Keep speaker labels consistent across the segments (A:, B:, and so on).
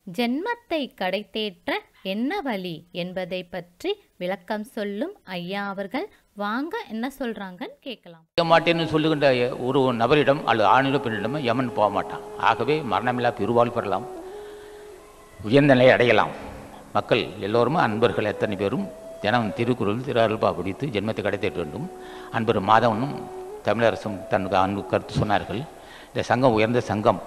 A: ஜென்மத்தை கடைத்தேற்ற என்ன வழி என்பதை பற்றி விளக்கம் சொல்லும் ஐயா அவர்கள் வாங்க என்ன சொல்றாங்கன்னு கேட்கலாம்
B: செய்ய மாட்டேன்னு சொல்லுகின்ற ஒரு நபரிடம் அல்லது ஆணிடம் பெண்ணிடம் யமன் போக மாட்டான் ஆகவே மரணமில்லா பெருவாழ் பெறலாம் உயர்ந்த நிலையை அடையலாம் மக்கள் எல்லோருமே அன்பர்கள் எத்தனை பேரும் தினம் திருக்குறள் திரு அருள்பா பிடித்து ஜென்மத்தை கிடைத்திட வேண்டும் அன்பர் மாதவனும் தமிழரசும் தனக்கு அன்பு கருத்து சொன்னார்கள் இந்த சங்கம் உயர்ந்த சங்கம்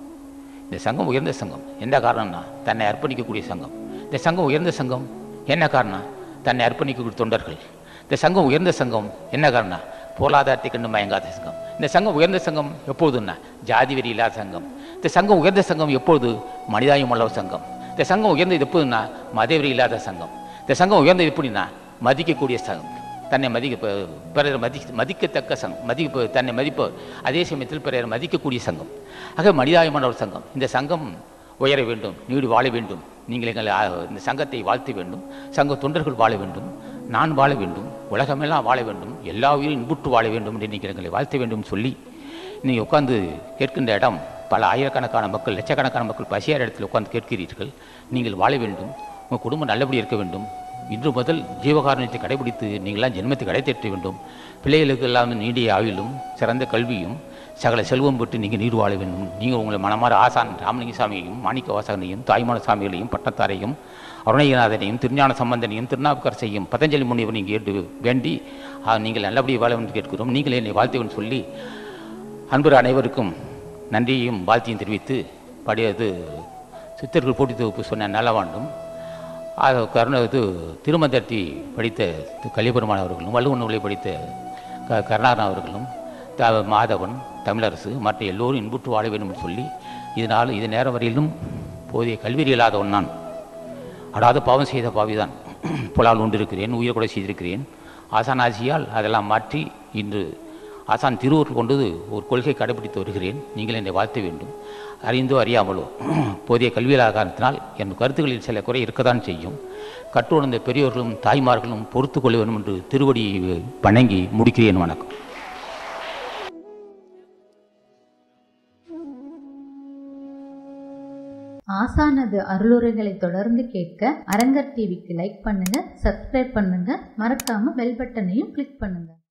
B: இந்த சங்கம் உயர்ந்த சங்கம் என்ன காரணம்னா தன்னை அர்ப்பணிக்கக்கூடிய சங்கம் இந்த சங்கம் உயர்ந்த சங்கம் என்ன காரணம் தன்னை அர்ப்பணிக்கக்கூடிய தொண்டர்கள் இந்த சங்கம் உயர்ந்த சங்கம் என்ன காரணம் பொருளாதாரத்தை கண்டு மயங்காத சங்கம் இந்த சங்கம் உயர்ந்த சங்கம் எப்பொழுதுன்னா ஜாதி வெறி இல்லாத சங்கம் இந்த சங்கம் உயர்ந்த சங்கம் எப்பொழுது மனிதாயம் உள்ள சங்கம் இந்த சங்கம் உயர்ந்தது எப்போதுன்னா மதவெறி இல்லாத சங்கம் இந்த சங்கம் உயர்ந்தது எப்படின்னா மதிக்கக்கூடிய சங்கம் தன்னை மதிக்க ப- பிறர் மதி மதிக்கத்தக்க சங்கம் மதிப்பு தன்னை மதிப்பு அதே சமயத்தில் பிறர் மதிக்கக்கூடிய சங்கம் ஆக மனிதாயமான ஒரு சங்கம் இந்த சங்கம் உயர வேண்டும் நீடு வாழ வேண்டும் நீங்கள் எங்களை ஆ, இந்த சங்கத்தை வாழ்த்த வேண்டும் சங்க தொண்டர்கள் வாழ வேண்டும் நான் வாழ வேண்டும் உலகமெல்லாம் வாழ வேண்டும் எல்லா உயிரும் இன்புற்று வாழ வேண்டும் என்று நீங்கள் எங்களை வாழ்த்த வேண்டும் சொல்லி நீங்கள் உட்கார்ந்து கேட்கின்ற இடம் பல ஆயிரக்கணக்கான மக்கள் லட்சக்கணக்கான மக்கள் பசியார் இடத்தில் உட்கார்ந்து கேட்கிறீர்கள் நீங்கள் வாழ வேண்டும் உங்கள் குடும்பம் நல்லபடி இருக்க வேண்டும் இன்று முதல் ஜீவகாரணத்தை கடைபிடித்து நீங்களாம் ஜென்மத்தை கடைத்தேற்ற வேண்டும் பிள்ளைகளுக்கு எல்லாம் நீடிய ஆயுளும் சிறந்த கல்வியும் சகல செல்வம் பெற்று நீங்கள் நீர் வாழ வேண்டும் நீங்கள் உங்களை மனமாற ஆசான் ராமலிங்க சாமியையும் மாணிக்க வாசகனையும் தாய்மான சாமிகளையும் பட்டத்தாரையும் அருணகிரிநாதனையும் திருஞான சம்பந்தனையும் திருநாவுக்கரசையும் பதஞ்சலி முனிவர் நீங்கள் கேட்டு வேண்டி ஆ, நீங்கள் நல்லபடியாக வாழ வேண்டும் கேட்கிறோம் நீங்கள் என்னை வாழ்த்துவன் சொல்லி அன்பர் அனைவருக்கும் நன்றியையும் வாழ்த்தையும் தெரிவித்து படியது சித்தர்கள் போட்டி தொகுப்பு சொன்ன நலவாண்டும் அது கருண இது திருமந்தர்த்தி படித்த திரு கலிபெருமான் அவர்களும் வள்ளுவன் நூலை படித்த க கருணாகரன் அவர்களும் த மாதவன் தமிழரசு மற்ற எல்லோரும் இன்புற்று வாழ வேண்டும் என்று சொல்லி இதனால் இது நேரம் வரையிலும் போதிய கல்வி இல்லாதவன் நான் அடாத பாவம் செய்த பாவிதான் புலால் உண்டிருக்கிறேன் உயிர் கூட செய்திருக்கிறேன் ஆசான் ஆசியால் அதெல்லாம் மாற்றி இன்று ஆசான் திருவூர் கொண்டது ஒரு கொள்கை கடைபிடித்து வருகிறேன் நீங்கள் என்னை வாழ்த்த வேண்டும் அறிந்தோ அறியாமலோ போதிய கல்வியில்லாத காரணத்தினால் என் கருத்துக்களில் சில குறை இருக்கத்தான் செய்யும் கற்றுணர்ந்த பெரியோர்களும் தாய்மார்களும் பொறுத்து கொள்ள வேண்டும் என்று திருவடியை வணங்கி முடிக்கிறேன் வணக்கம்
A: ஆசானது அருளுரைகளை தொடர்ந்து கேட்க அரங்கர் டிவிக்கு லைக் பண்ணுங்க சப்ஸ்கிரைப் பண்ணுங்க மறக்காம பெல் பட்டனையும் கிளிக் பண்ணுங்க